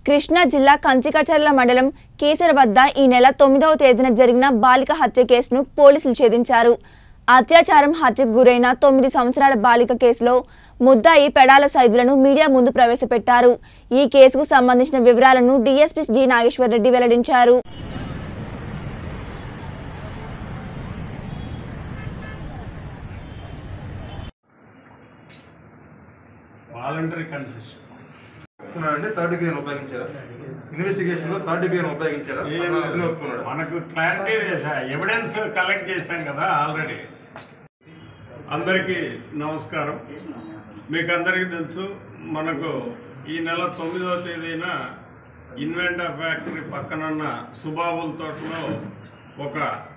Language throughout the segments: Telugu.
కృష్ణా జిల్లా కంచికచర్ల మండలం కీసర వద్ద ఈ నెల తొమ్మిదవ తేదీన జరిగిన బాలిక హత్య కేసును పోలీసులు ఛేదించారు అత్యాచారం హత్యకు గురైన తొమ్మిది సంవత్సరాల బాలిక కేసులో ముద్దాయి పెడాల సైదులను మీడియా ముందు ప్రవేశపెట్టారు ఈ కేసుకు సంబంధించిన వివరాలను డీఎస్పీ జి నాగేశ్వరరెడ్డి వెల్లడించారు వాలంటరీ కన్ఫెషన్ అంటే థర్డ్ డిగ్రీ ఉపయోగించారా ఇన్వెస్టిగేషన్ లో థర్డ్ డిగ్రీ ఉపయోగించారా ఏం అతను- అతనే లేదు. ఒప్పుకున్నాడు మనకు క్లారిటీ ఎవిడెన్స్ కలెక్ట్ చేశాం కదా ఆల్రెడీ అందరికీ నమస్కారం మీకు అందరికీ తెలుసు మనకు ఈ నెల తొమ్మిదవ తేదీన ఇన్వెంటా ఫ్యాక్టరీ పక్కనున్న సుబాబుల్ తోటలో ఒక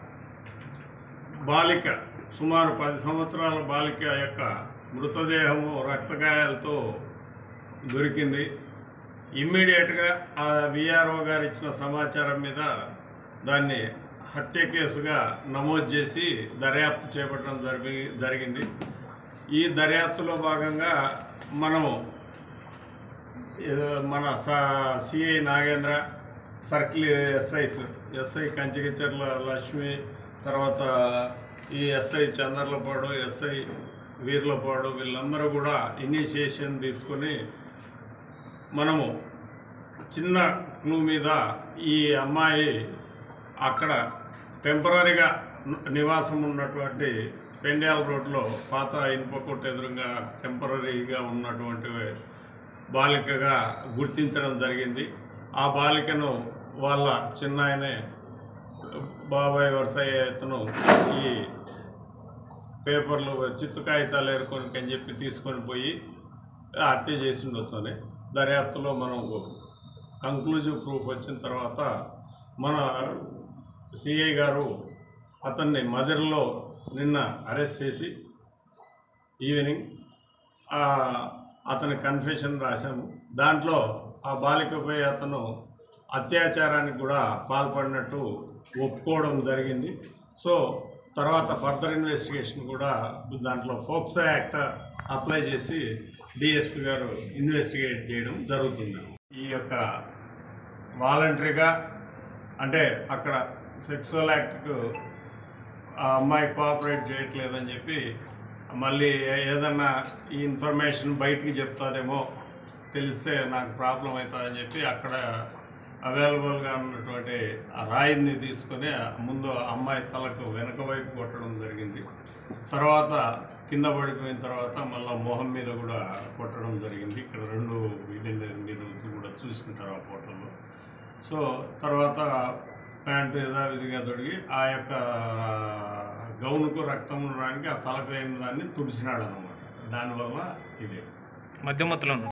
బాలిక సుమారు పది సంవత్సరాల బాలిక యొక్క మృతదేహము రక్తగాయాలతో దొరికింది ఇమ్మీడియట్గా ఆ విఆర్ఓ గారు ఇచ్చిన సమాచారం మీద దాన్ని హత్య కేసుగా నమోదు చేసి దర్యాప్తు చేపట్టడం జరిగి జరిగింది ఈ దర్యాప్తులో భాగంగా మనము ఏదో మన CI Nagendra circle SIs SI Kanchikacherla Lakshmi తర్వాత ఈ ఎస్ఐ చందర్లపాడు ఎస్ఐ వీర్లపాడు వీళ్ళందరూ కూడా ఇనిషియేషన్ తీసుకొని మనము చిన్న క్లూ మీద ఈ అమ్మాయి అక్కడ టెంపరీగా నివాసం ఉన్నటువంటి పెండ్యాల రోడ్లో పాత ఇనుప కొట్టు ఎదురుగా టెంపరీగా ఉన్నటువంటి బాలికగా గుర్తించడం జరిగింది ఆ బాలికను వాళ్ళ చిన్నాయనే బాబాయ్ వరుసయ్య అతను ఈ పేపర్లు చిత్తు కాగితాలు ఏరుకొని అని చెప్పి తీసుకొని పోయి హత్య చేసిండొచ్చని దర్యాప్తులో మనం కంక్లూజివ్ ప్రూఫ్ వచ్చిన తర్వాత మన సిఐ గారు అతన్ని మదిరలో నిన్న అరెస్ట్ చేసి ఈవినింగ్ ఆ, అతని కన్ఫెషన్ రాశాము దాంట్లో ఆ బాలికపై అతను అత్యాచారానికి కూడా పాల్పడినట్టు ఒప్పుకోవడం జరిగింది సో తర్వాత ఫర్దర్ ఇన్వెస్టిగేషన్ కూడా దాంట్లో ఫోక్సో యాక్ట్ అప్లై చేసి డిఎస్పి గారు ఇన్వెస్టిగేట్ చేయడం జరుగుతుంది ఈ యొక్క వాలంటరీగా అంటే అక్కడ సెక్సువల్ యాక్ట్కు ఆ అమ్మాయి కోఆపరేట్ చేయట్లేదని చెప్పి మళ్ళీ ఏ- ఏదన్నా ఈ ఇన్ఫర్మేషన్ బయటికి చెప్తాదేమో తెలిస్తే నాకు ప్రాబ్లం అవుతుందని చెప్పి అక్కడ అవైలబుల్గా ఉన్నటువంటి ఆ రాయిని తీసుకొని ముందు ఆ అమ్మాయి తలకు వెనక వైపు కొట్టడం జరిగింది తర్వాత కింద పడిపోయిన తర్వాత మళ్ళీ మొహం మీద కూడా కొట్టడం జరిగింది ఇక్కడ రెండు ఇది మీద కూడా చూసుకుంటారు ఆ ఫోటోలో సో తర్వాత ప్యాంటు యథావిధిగా తొడిగి ఆ యొక్క గౌనుకు రక్తం ఉండడానికి ఆ తలకు అయిన దాన్ని తుడిచినాడు అనమాట దానివల్ల ఇది మధ్యమత్తులను